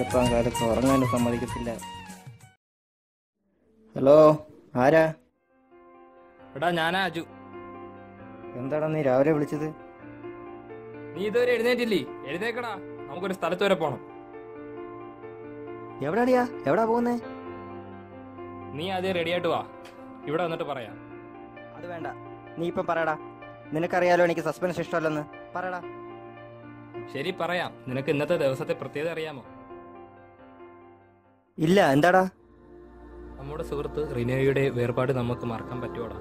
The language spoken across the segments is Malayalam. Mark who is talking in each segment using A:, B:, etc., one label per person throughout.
A: വെളുപ്പാൻ കാലത്ത് ഉറങ്ങാനും സമ്മതിക്കത്തില്ല ഹലോ ആരാ
B: എടാ ഞാനാ അജു
A: എന്താടാ നീ രാവിലെ വിളിച്ചത്
B: നീ ഇതുവരെ എഴുന്നേറ്റില്ലേ എഴുന്നേക്കടാ നമുക്കൊരു സ്ഥലത്ത് വരെ പോണം
A: എവിടാടിയാ എവിടാ പോകുന്നേ
B: നീ ആദ്യം റെഡി ആയിട്ട് വാ ഇവിടെ വന്നിട്ട് പറയാം
A: അത് വേണ്ട നീ ഇപ്പം പറയടാ നിനക്കറിയാലോ എനിക്ക് സസ്പെൻസ് ഇഷ്ടമല്ലെന്ന് പറയടാ
B: ശരി പറയാം നിനക്ക് ഇന്നത്തെ ദിവസത്തെ പ്രത്യേകത അറിയാമോ
A: ഇല്ല എന്താടാ
B: നമ്മുടെ സുഹൃത്ത് റിനോയുടെ വേർപാട് നമുക്ക് മറക്കാൻ പറ്റുമോടാ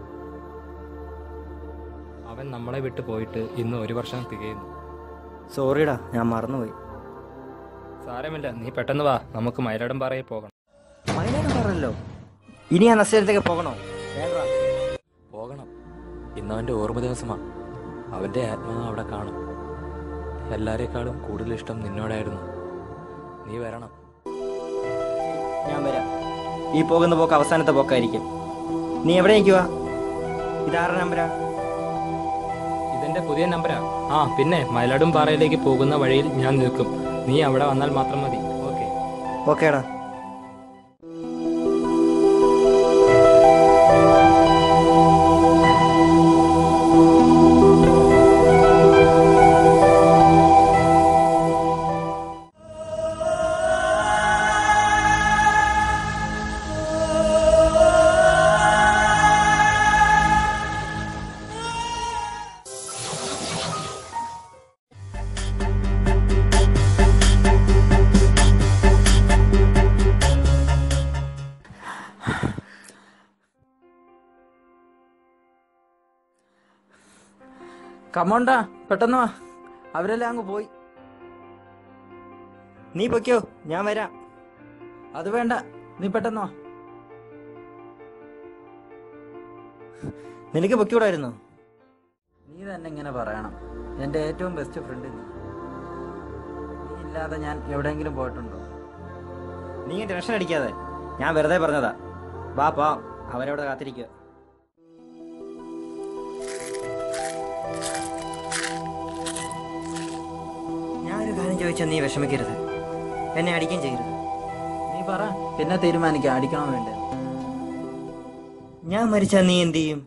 B: അവൻ നമ്മളെ വിട്ട് പോയിട്ട് ഇന്ന് ഒരു വർഷം തികയുന്നു
A: സോറിടാ ഞാൻ മറന്നുപോയി
B: സാരമില്ല നീ പെട്ടെന്ന് വാ നമുക്ക് മയിലടം പാറയിൽ പോകണം
A: മൈനേരം പറഞ്ഞല്ലോ ഇനി ആ നസ്റ്റേരത്തേക്ക് പോകണോ വേണ്ട
C: പോകണം ഇന്ന് അവന്റെ ഓർമ്മ ദിവസമാ അവന്റെ ആത്മാവ് അവിടെ കാണും എല്ലാരേക്കാളും കൂടുതൽ ഇഷ്ടം നിന്നോടായിരുന്നു നീ വരണം
A: ഞാൻ വരാം ഈ പോകുന്ന പോക്ക് അവസാനത്തെ പോക്കായിരിക്കും നീ എവിടെ നിൽക്കുക ഇതാരുടെ നമ്പരാ
B: ഇതെന്റെ പുതിയ നമ്പരാ ആ പിന്നെ മയിലടും പാറയിലേക്ക് പോകുന്ന വഴിയിൽ ഞാൻ നിൽക്കും നീ അവിടെ വന്നാൽ മാത്രം മതി ഓക്കെ
A: ഓക്കേടാ
D: കമോണ്ടാ പെട്ടെന്ന് വാ അവരെല്ലാം അങ്ങ് പോയി
A: നീ പൊയ്ക്കോ ഞാൻ വരാം
D: അത് വേണ്ട നീ പെട്ടെന്ന് വാ
A: നിനക്ക് പൊയ്ക്കൂടായിരുന്നോ
D: നീ തന്നെ ഇങ്ങനെ പറയണം എൻ്റെ ഏറ്റവും ബെസ്റ്റ് ഫ്രണ്ട് നീ നീ ഇല്ലാതെ ഞാൻ എവിടെയെങ്കിലും പോയിട്ടുണ്ടോ
A: നീ ടെൻഷൻ അടിക്കാതെ ഞാൻ വെറുതെ പറഞ്ഞതാ വാ പോ അവരവിടെ കാത്തിരിക്കുക ഞാനൊരു കാര്യം ചോദിച്ചാൽ നീ വിഷമിക്കരുത് എന്നെ അടിക്കുകയും ചെയ്യരുത്
D: നീ പറ പിന്നെ തീരുമാനിക്കാം അടിക്കണോ വേണ്ടേ
A: ഞാൻ മരിച്ചാൽ നീ എന്ത് ചെയ്യും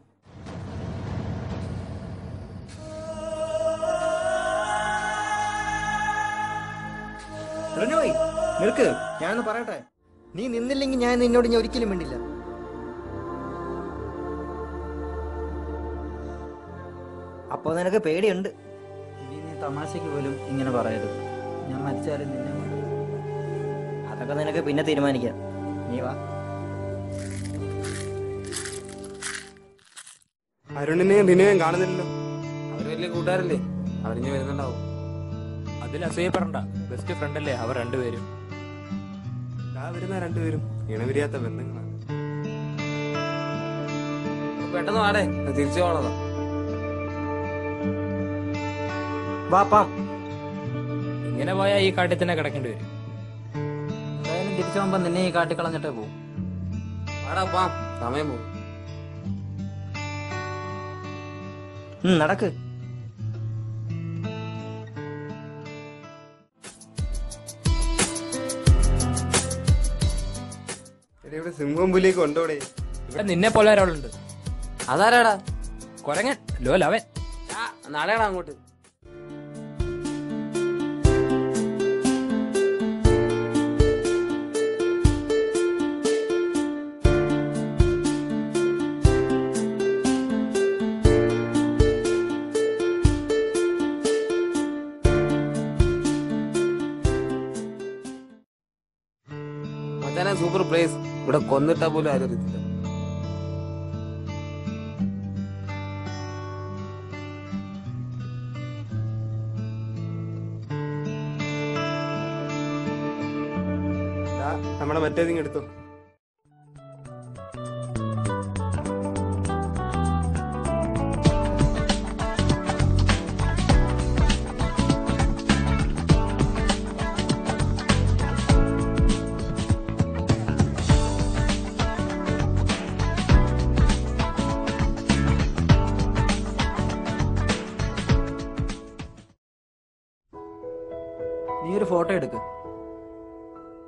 A: റിനോയ്, നിൽക്ക് ഞാനൊന്ന് പറയട്ടെ നീ നിന്നില്ലെങ്കിൽ ഞാൻ നിന്നോട് ഞാൻ ഒരിക്കലും വേണ്ടില്ല അപ്പോ നിനക്ക് പേടിയുണ്ട്
D: ഇനി നീ തമാശയ്ക്ക് പോലും ഇങ്ങനെ പറയരുത് ഞാൻ മരിച്ചാലും നിന്നെ മതി.
A: അതൊക്കെ നിനക്ക് പിന്നെ തീരുമാനിക്കാം നീ വാ
E: അരുണിനെയും റിനുവേയും കാണുന്നില്ലല്ലോ
C: അവര് വലിയ കൂട്ടുകാരല്ലേ അവരിഞ്ഞ് വരുന്നുണ്ടാവും
B: അതിൽ അസൂയപ്പെടണ്ട ബെസ്റ്റ് ഫ്രണ്ട് അല്ലേ അവർ രണ്ടുപേരും
E: ഇതാ വരുന്ന രണ്ടുപേരും ഇണവിരിയാത്ത ബന്ധങ്ങളാണ്
C: പെട്ടെന്ന് വാടേ തിരിച്ചു പോണതാ
A: വാ പാം
B: ഇങ്ങനെ പോയാൽ ഈ കാട്ടിൽ തന്നെ കിടക്കേണ്ടി വരും
D: എന്തായാലും തിരിച്ചു പോകുമ്പോ നിന്നെ ഈ കാട്ടിക്കളഞ്ഞിട്ടേ പോകും
C: വാടാ പാം സമയം പോകും
A: ഉം, നടക്ക്
E: എടി ഇവിടെ സിംഹം പുലിയൊക്കെ ഉണ്ടോടെ
B: ഇവിടെ നിന്നെ പോലെ ഒരാളുണ്ട്
C: അതാരാടാ
B: കൊരങ്ങൻ ലോ ലവൻ
C: നാളെയാടാ അങ്ങോട്ട് മച്ചാനെ സൂപ്പർ പ്ലേസ് ഇവിടെ കൊന്നിട്ടാ പോലും ആരും അറിയത്തില്ല
E: ദാ, നമ്മുടെ മറ്റേതിങ് എടുത്തോ
D: നീ ഒരു ഫോട്ടോ എടുക്ക്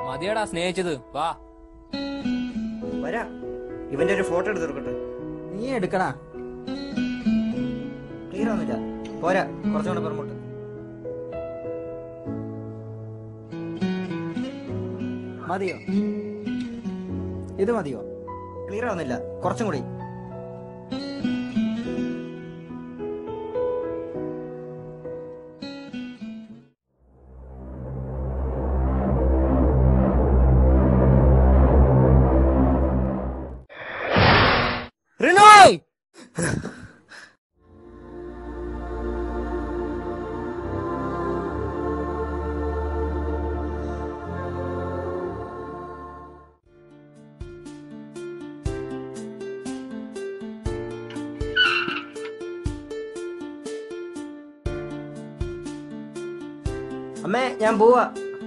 B: മതിയടാ സ്നേഹിച്ചത് വാ
A: വരാ ഇവന്റെ ഒരു ഫോട്ടോ എടുത്ത് കൊടുക്കട്ടെ
D: നീ എടുക്കടാ
A: ക്ലിയർ ഒന്നുമില്ല പോരാ കുറച്ചുകൂടെ പുറമോട്ട്
D: മതിയോ ഇത് മതിയോ
A: ക്ലിയർ ആവുന്നില്ല കുറച്ചും കൂടി റിനോയ് അമ്മേ ഞാൻ പോവാ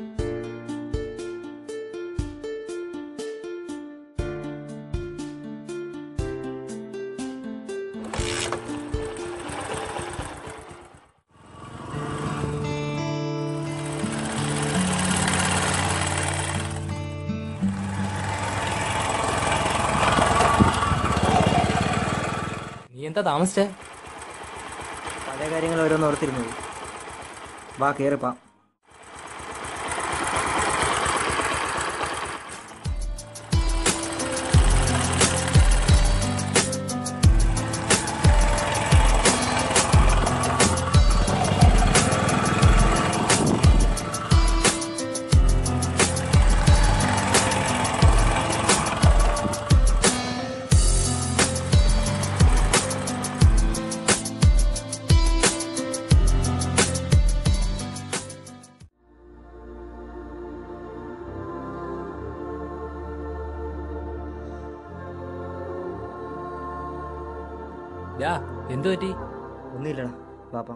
B: നീ എന്താ താമസിച്ചേ
A: പഴയ കാര്യങ്ങൾ ഓരോന്ന് ഓർത്തിരുന്നത് വാ കേറിപ്പാ
B: യാ എന്തു പറ്റി
A: ഒന്നുമില്ലടാ പാപ്പ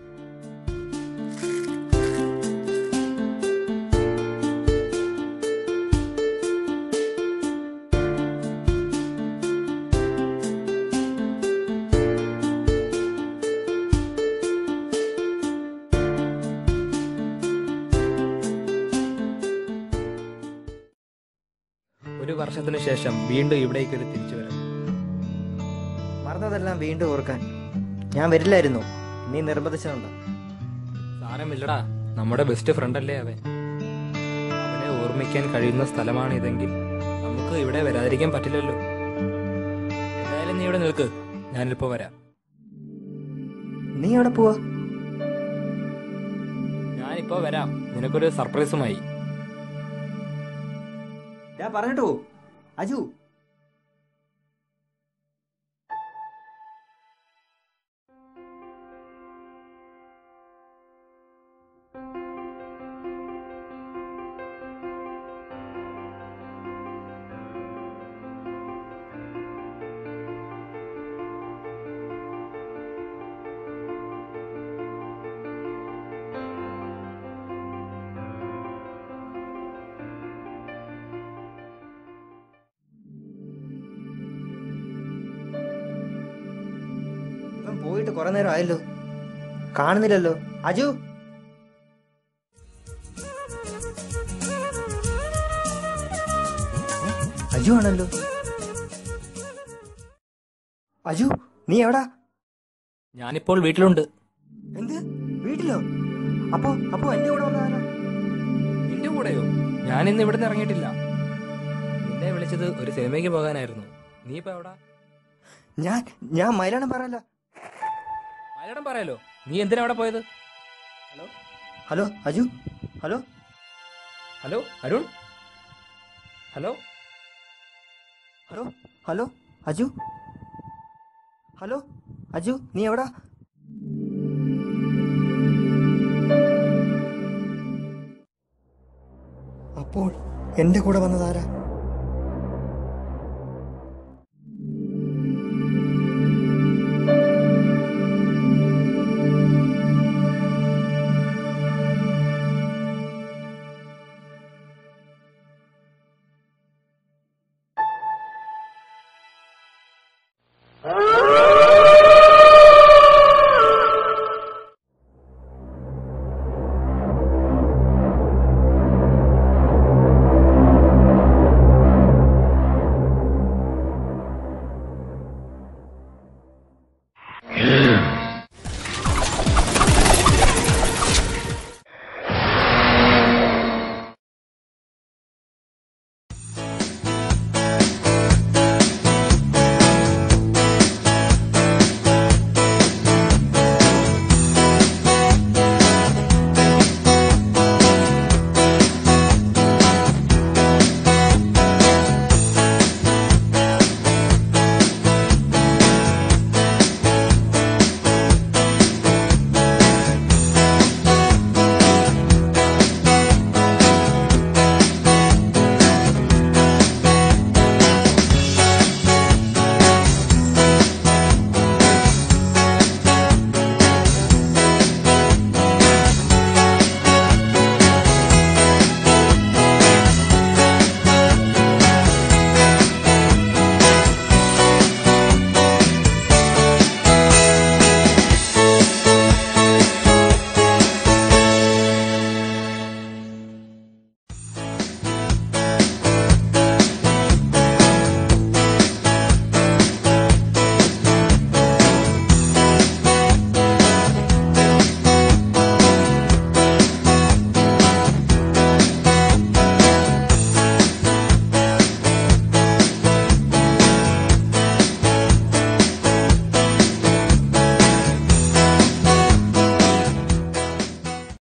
B: ഒരു വർഷത്തിന് ശേഷം വീണ്ടും ഇവിടേക്ക് ഒരു തിരിച്ചു വരാം
A: മറന്നതെല്ലാം വീണ്ടും ഓർക്കാൻ ഞാൻ വരില്ലായിരുന്നു നീ നിർബന്ധിച്ചതുണ്ടോ
B: സാരമില്ലടാ നമ്മുടെ ബെസ്റ്റ് ഫ്രണ്ട് അല്ലേ അവൻ അവനെ ഓർമ്മിക്കാൻ കഴിയുന്ന സ്ഥലമാണ് ഇതെങ്കിൽ നമുക്ക് ഇവിടെ വരാതിരിക്കാൻ പറ്റില്ലല്ലോ എന്തായാലും നീ ഇവിടെ നിൽക്ക് ഞാനിപ്പോ വരാം
A: നീ എവിടെ പോവാ
B: ഞാനിപ്പോ വരാം നിനക്കൊരു സർപ്രൈസുമായി
A: ഞാൻ പറഞ്ഞിട്ട് പോ അജു ഇവൻ പോയിട്ട് കുറെ നേരം ആയല്ലോ കാണുന്നില്ലല്ലോ അജു അജു ആണല്ലോ അജു നീ എവിടാ
B: ഞാനിപ്പോൾ വീട്ടിലുണ്ട്
A: എന്ത് വീട്ടിലോ അപ്പോ അപ്പോ എന്റെ കൂടെ വന്നതാരാ
B: നിന്റെ കൂടെയോ ഞാൻ ഇന്ന് ഇവിടുന്ന് ഇറങ്ങിയിട്ടില്ല നിന്നെ വിളിച്ചത് ഒരു സിനിമയ്ക്ക് പോകാനായിരുന്നു നീ ഇപ്പൊ എവിടാ
A: ഞാൻ ഞാൻ മയിലാണം പറയല്ല
B: മലയാളം പറയാലോ നീ എന്തിനാ അവിടെ പോയത്
A: hello Aju hello
B: hello Arun hello
A: hello hello Aju hello Aju നീ എവിടാ അപ്പോൾ എന്റെ കൂടെ വന്നതാരാ